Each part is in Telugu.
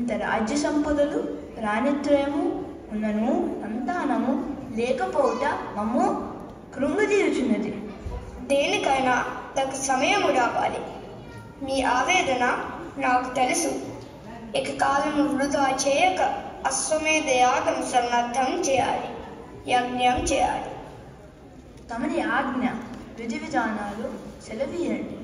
ఇంత రాజ్య సంపదలు రాణిత్రయము ఉన్నను సంతానము లేకపోవుట మమ్ము కృంగదీయుచున్నది దేనికైనా తగు సమయము రావాలి మీ ఆవేదన నాకు తెలుసు ఇక కాలము వృధా చేయక అశ్వమేధ యాగం సన్నద్ధం చేయాలి యజ్ఞం చేయాలి తమరి ఆజ్ఞ విధి విధానాలు సెలవీయండి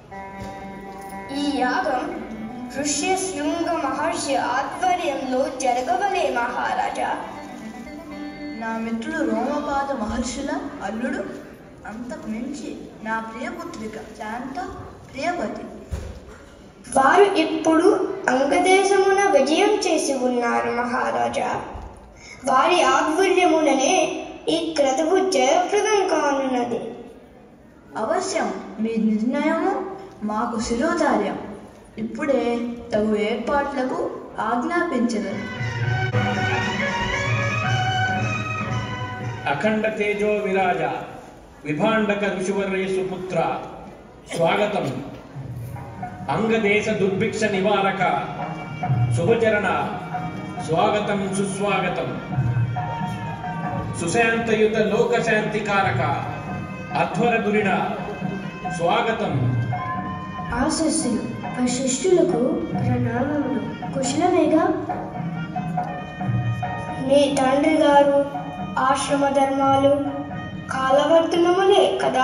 ఈ యాగం ఋష్యశృంగ మహర్షి ఆధ్వర్యంలో జరగవలే మహారాజా నా మిత్రుడు రోమపాద మహర్షుల అల్లుడు అంతకు మించి నా ప్రియపుత్రిక శాంత ప్రియవతి వారు ఇప్పుడు అంగదేశమున విజయం చేసి ఉన్నారు మహారాజా వారి ఆధ్వర్యముననే ఈ క్రతువు జయప్రదం కానున్నది అవశ్యం మీ నిర్ణయము మాకు శిరోధార్యం ఇప్పుడే తగు ఏర్పాట్లకు ఆజ్ఞాపించగలరు అఖండ తేజో విరాజ విభాండక ఋషివర్య సుపుత్ర స్వాగతం అంగదేశ దుర్భిక్ష నివారక శుభచరణ స్వాగతం సుస్వాగతం సుశాంతయుత లోకశాంతికారక అధ్వర గురిణ స్వాగతం ఆశస్సులు వశిష్ఠులకు ప్రణామములు కుశలమేగా మీ తండ్రి గారు ఆశ్రమ ధర్మాలు కాలవర్తనములే కదా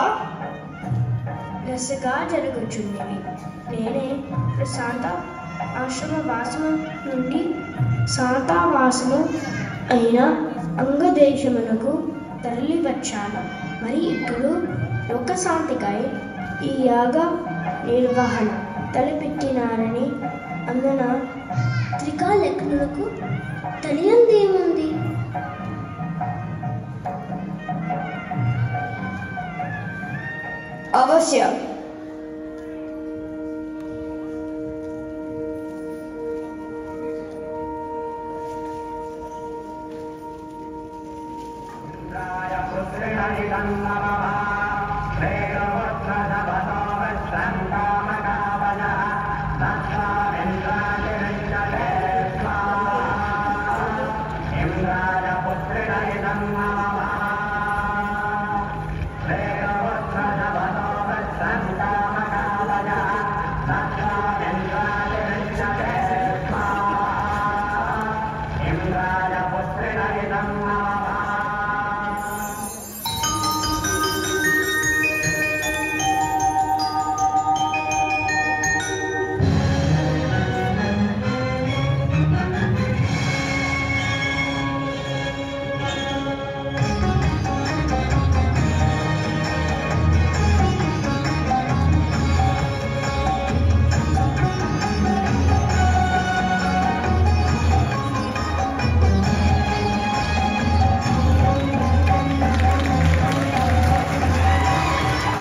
రసగా జరుగుచున్నవి నేనే ప్రశాంత ఆశ్రమ వాసము నుండి శాంతావాసము అయిన అంగదేశమునకు తరలి వచ్చాను మరి ఇప్పుడు లోకశాంతికై ఈ యాగ నిర్వహణ తలపెట్టినారని అందున త్రికాలగ్నులకు తెలియందేముంది అవశ్యం